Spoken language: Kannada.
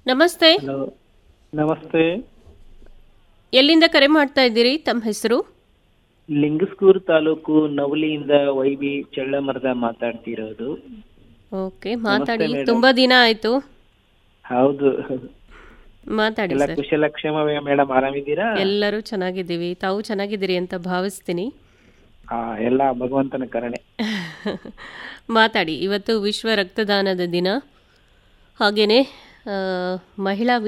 ನಮಸ್ತೆ ಹಲೋ ನಮಸ್ತೆ ಎಲ್ಲಿಂದ ಕರೆ ಮಾಡ್ತಾ ಇದ್ದೀರಿ ತಮ್ಮ ಹೆಸರು ಲಿಂಗಸ್ಕೂರ್ ತಾಲೂಕು ನವಲಿಯಿಂದ ವೈ ಬಿ ಚಳ್ಳಮರದ ಮಾತಾಡ್ತಿರೋದು ಓಕೆ ಮಾತಾಡಿ madam. ತುಂಬಾ ದಿನ ಆಯ್ತು ಹೌದು ಮಾತಾಡಿ ಎಲ್ಲ ಸರ್ ಕುಶಲ ಕ್ಷೇಮವೇ ಮೇಡಮ್ ಆರಾಮಿದ್ದೀರಾ ಎಲ್ಲರೂ ಚೆನ್ನಾಗಿದ್ದೀವಿ ತಾವು ಚೆನ್ನಾಗಿದ್ದೀರಿ ಅಂತ ಭಾವಿಸ್ತೀನಿ ಹಾ ಎಲ್ಲ ಭಗವಂತನ ಕರುಣೆ ಮಾತಾಡಿ ಇವತ್ತು ವಿಶ್ವ ರಕ್ತದಾನದ ದಿನ ಹಾಗೇನೆ ಆ, ಮಹಿಳಾ